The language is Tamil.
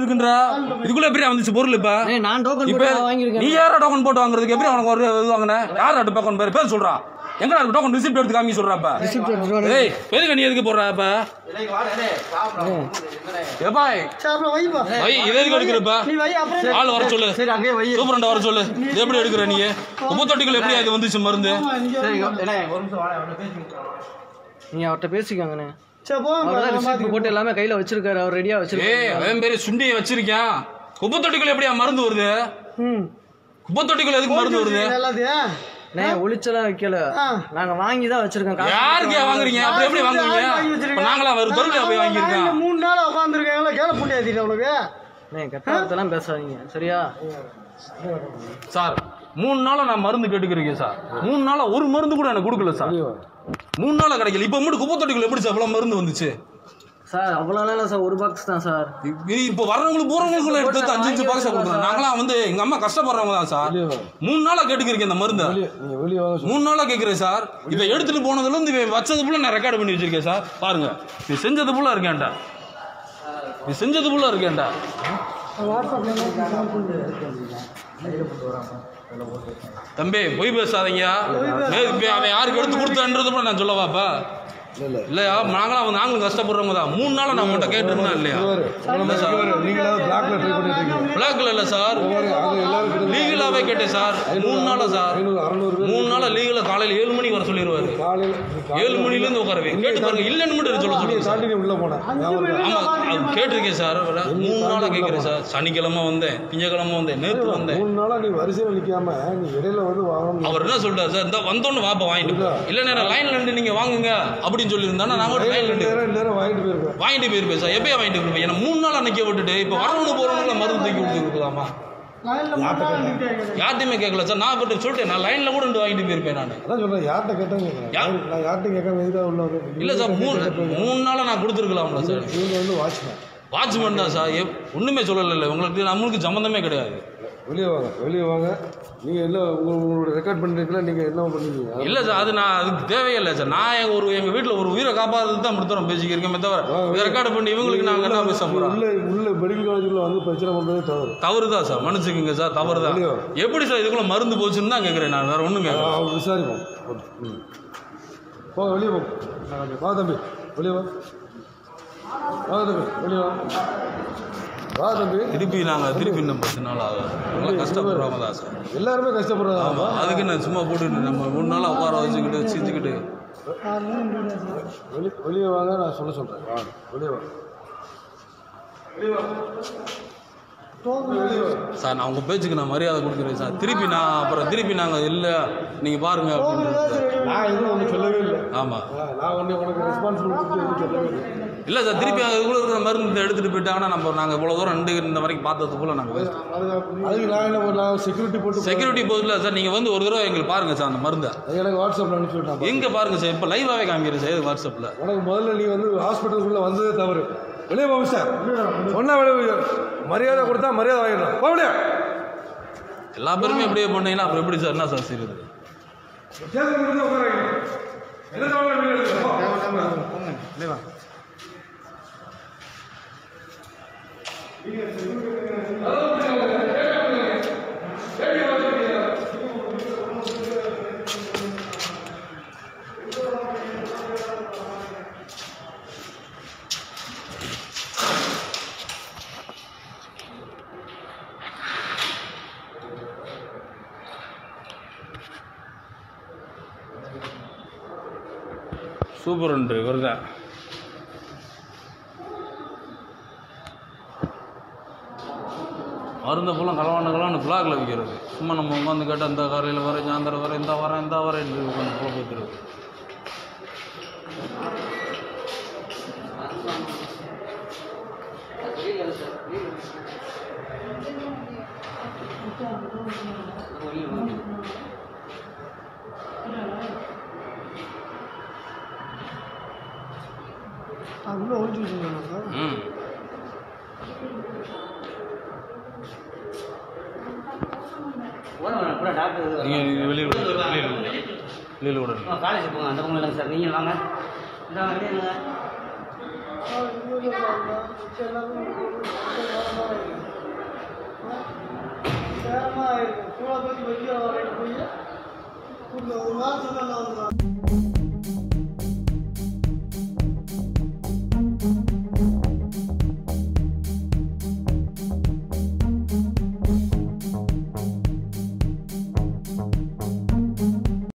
இருக்குன்ற இதுக்குள்ள எப்படி வந்துச்சு பொருள் இப்ப ஏய், நான் டோக்கன் இப்ப போட்டு வாங்கியிருக்கேன் நீ யாரா டோக்கன் போட்டு வாங்குறதுக்கு எப்படி உனக்கு ஒரு இது வாங்கின யார் அட்டு பக்கம் பேர் பேர் சொல்றா எங்கடா டோக்கன் ரிசிப்ட் எடுத்து காமி சொல்றப்ப ஏய் எதுக்கு நீ எதுக்கு போடுற இப்ப ஏபாய் சாப்பிட வைப்பா வை இதை எதுக்கு எடுக்கிறப்ப நீ வை அப்புறம் ஆள் வர சொல்லு சரி அங்கேயே வை சூப்பரண்டா வர சொல்லு இது எப்படி எடுக்கிற நீ உப்பு தொட்டிக்குள்ள எப்படி அது வந்துச்சு மருந்து சரி அண்ணே, ஒரு நிமிஷம் வாடா, அவர்ட்ட பேசிக்கோ. நீங்க அவர்கிட்ட பேசிக்கோங்கண்ணே சரி அவர் தான் போங்க ரிசிப்ட் போட்டு எல்லாமே கையில வச்சிருக்காரு அவர் ரெடியா வச்சிருக்காரு ஏய் அவன் பேரு சுண்டியை வச்சிருக்கேன் குப்பை தொட்டிக்குள்ள எப்படியா மருந்து வருது ம் குப்பை தொட்டிக்குள்ள எதுக்கு மருந்து வருது எல்லாத்தையும் அண்ணே ஒளிச்செல்லாம் வைக்கல ஆ. நாங்க வாங்கி தான் வச்சிருக்கோம் காசு யாருக்கு வாங்குறீங்க அப்படி எப்படி வாங்குவீங்க இப்ப நாங்களா வரும் பொருள் போய் வாங்கியிருக்கோம் இந்த மூணு நாள் உட்காந்துருக்காங்களா கேள புண்ணிய ஏத்திட்டேன் உனக்கு அண்ணே கெட்ட வார்த்தைலாம் பேசாதீங்க சரியா சார் மூணு நாளா நான் மருந்து கேட்டுக்கிறீங்க சார் மூணு நாளா ஒரு மருந்து கூட எனக்கு கொடுக்கல சார் மூணு நாளா கிடைக்கல இப்ப மட்டும் குப்பை தொட்டிக்குள்ள எப்படி சார் இவ்வளவு மருந்து வந்துச்சு சார் அவ்வளோலாம் இல்லை சார் ஒரு பாக்ஸ் தான் சார் இது இப்போ வரவங்களுக்கு போறவங்களுக்குள்ள எடுத்து எடுத்து அஞ்சு அஞ்சு பாக்ஸ் கொடுக்குறோம் நாங்களாம் வந்து எங்க அம்மா கஷ்டப்படுறவங்க தான் சார் மூணு நாளா கேட்டுக்கிறீங்க இந்த மருந்து நீங்க வெளியே வாங்க மூணு நாளா கேட்குறேன் சார் இதை எடுத்துட்டு போனதுல இருந்து இவன் வச்சது ஃபுல்லாக நான் ரெக்கார்ட் பண்ணி வச்சிருக்கேன் சார் பாருங்க நீ செஞ்சது ஃபுல்லாக இருக்கேன்டா நீ செஞ்சது ஃபுல்லாக இருக்கேன்டா தம்பி பொய் பேசாதீங்க ஏய், இப்ப அவன் யாருக்கு எடுத்து கொடுத்தான்றது கூட நான் சொல்லவாப்பா இல்ல இல்லையா நாங்களாம் நாங்களும் கஷ்டப்படுறவங்க தான் மூணு நாளா நான் உங்கள்கிட்ட கேட்டிருந்தா இல்லையா இல்லை சார் நீங்களா பிளாக்ல ட்ரை பண்ணிட்டு இருக்கீங்க பிளாக்ல இல்லை சார் பாருங்க, அது எல்லாரும் கிட்ட லீகலாவே கேட்டேன் சார் மூணு நாளா சார் ஐநூறு அறுநூறு பேர் மூணு நாளா லீகலா காலையில ஏழு மணிக்கு வர சொல்லிடுவாரு காலையில ஏழு மணில இருந்து உட்காருவேன் கேட்டு பாருங்க இல்லைன்னு மட்டும் சொல்ல சொல்லுங்க சார் தாண்டி நீ உள்ள போனேன் ஞாபகம் இருக்கா? ஆமா அது கேட்டிருக்கேன் சார் வேற மூணு நாளா கேட்கிறேன் சார் சனிக்கிழமை வந்தேன் திங்கக்கிழமை வந்தேன் நேற்று வந்தேன் மூணு நாளா நீ வரிசையில் நிக்காம நீ இடையில வந்து வாங்கணும் அவர் என்ன சொல்றாரு சார் இந்த வந்தோன்னு வாப்பா வாங்கிட்டு போ. இல்ல நான் லைன்ல நின்று நீங்க வாங்குங்க அப்படின்னு சொல்லியிருந்தா நான் கூட லைன்ல நின்று நேரம் நேரம் வாங்கிட்டு போயிருக்கேன் வாங்கிட்டு போயிருப்பேன் சார் எப்பயே வாங்கிட்டு போயிருப்பேன் ஏன்னா மூணு நாளா நிக்க விட்டுட்டு இப்போ வரவங்க போறவங்கள மருந்து தூக்கி கொடுத்து இருக்கலாமா லைன்ல மூணு நாள் நிக்காங்க. யார்ட்டையுமே கேட்கல சார் நான் பட்டு சொல்லிட்டேன் நான் லைன்ல கூட நின்று வாங்கிட்டு போயிருப்பேன் நான் அதான் சொல்றேன் யார்கிட்ட கேட்டேன்னு யா- கேட்கறேன் நான் யார்கிட்ட கேட்காம எதுக்காக உள்ள வந்து இல்ல சார் மூணு மூணு நாளா நான் கொடுத்துருக்கலாம்ல சார் இவங்க வந்து வாட்ச்மேன் வாட்ச்மேன் தான் சார் எப்- ஒண்ணுமே சொல்லல உங்களுக்கு நம்மளுக்கு சம்மந்தமே கிடையாது வெளியே வாங்க வெளியே வாங்க நீங்க என்ன உங்க- உங்களோட ரெக்கார்ட் பண்ணிருக்கல நீங்க என்ன பண்ணுவீங்க இல்ல சார் அது நான் அதுக்கு தேவையில்லை சார் நான் எங்க ஒரு எங்க வீட்டுல ஒரு உயிரை காப்பாறது தான் முடித்தரோம் பேசிக்கிறேன் தவிர ரெக்கார்டு பண்ணி இவங்களுக்கு நாங்க என்ன பேச போறோம் உள்ள உள்ள மெடிக்கல் காலேஜ்ல வந்து பிரச்சனை பண்றதே தவறு தவறு தான் சார் மன்னிச்சுக்குங்க சார் தவறு தான் வெளியே எப்படி சார் இதுக்குள்ள மருந்து போச்சுன்னு தான் கேட்குறேன் நான் வேற ஒண்ணும் கேட்கல அவங்க விசாரிப்போம் ம். போங்க வெளியே போங்க வா தம்பி வெளியே வா வா தம்பி வெளியே வா வா தம்பி திருப்பி நாங்க திருப்பி இன்னும் பத்து நாள் ஆகும் நல்லா கஷ்டப்படுறவங்க தான் சார் எல்லாருமே கஷ்டப்படுறாங்க ஆமா அதுக்கு நான் சும்மா போட்டுட்டு நம்ம மூணு நாள் உட்கார வச்சுக்கிட்டு செஞ்சுக்கிட்டு வெளி வெளியே வாங்க நான் சொல்ல சொல்றேன் வாங்க வெளியே வா சார் நான் உங்க பேச்சுக்கு நான் மரியாதை கொடுக்குறேன் சார் திருப்பி நான் அப்புறம் திருப்பி நாங்க இல்ல நீங்க பாருங்க அப்படின்னு நான் எதுவும் ஒன்றும் சொல்லவே இல்லை ஆமா ஆ, நான் ஒன்று உனக்கு ரெஸ்பான்சிபிலிட்டி எதுவும் சொல்லவே இல்லை இல்ல சார் திருப்பி அதுக்குள்ள இருக்கிற மருந்து எடுத்துட்டு போயிட்டாங்கன்னா நம்ம நாங்க இவ்வளவு தூரம் ரெண்டு இந்த வரைக்கும் பார்த்ததுக்குள்ள நாங்க பேசுறோம் அதுக்கு நான் என்ன பண்ண- நான் செக்யூரிட்டி போட்டு செக்யூரிட்டி போஸ்ட்ல சார் நீங்க வந்து ஒரு தடவை எங்களுக்கு பாருங்க சார் அந்த மருந்தை எனக்கு வாட்ஸ்அப்பில் அனுப்பிச்சு விட்டான் எங்க பாருங்க சார் இப்ப லைவாவே காமிக்கிறேன் சார் வாட்ஸ்அப்ல உனக்கு முதல்ல நீ வந்து ஹாஸ்பிட்டலுக்குள்ள வந்ததே தவறு வெளியே போ மிஸ்டர் சொன்னா வெளியே போய் மரியாதை கொடுத்தா மரியாதை வாங்கிடணும் போ வெளியே எல்லா பேருமே எப்படியே பண்ணீங்கன்னா அப்புறம் எப்படி சார் என்ன சார் செய்யுது ஸ்டேஷன் முடிஞ்சு உட்காருங்க என்ன தவறு வெளியே எடுத்துட்டு போ. சூப்பர் உண்டு வருதா மருந்த ஃபுல்லாக கலவான கலவான பிளாக்ல விற்கிறது சும்மா நம்ம உட்காந்து கேட்டால் இந்த காலையில் வரேன் சாயந்தரம் வரேன் இந்த வரேன் இந்த வரேன் உட்காந்து போக வைக்கிறது உள்ள ஒழிச்சு வச்சுருக்காங்க ம் டாக்டர் நீங்கள் வெளியில் விடு வெளியில் விடு வெளியில் விடுங்க காலேஜ் போங்க அந்த பக்கம் இல்லைங்க சார் நீங்கள் வாங்க இந்த வெளியே சார் நேரமாக இருக்கு கூட போய் வெளியே வர போய் ஒரு வாரத்துக்கு நல்லா வந்துடும்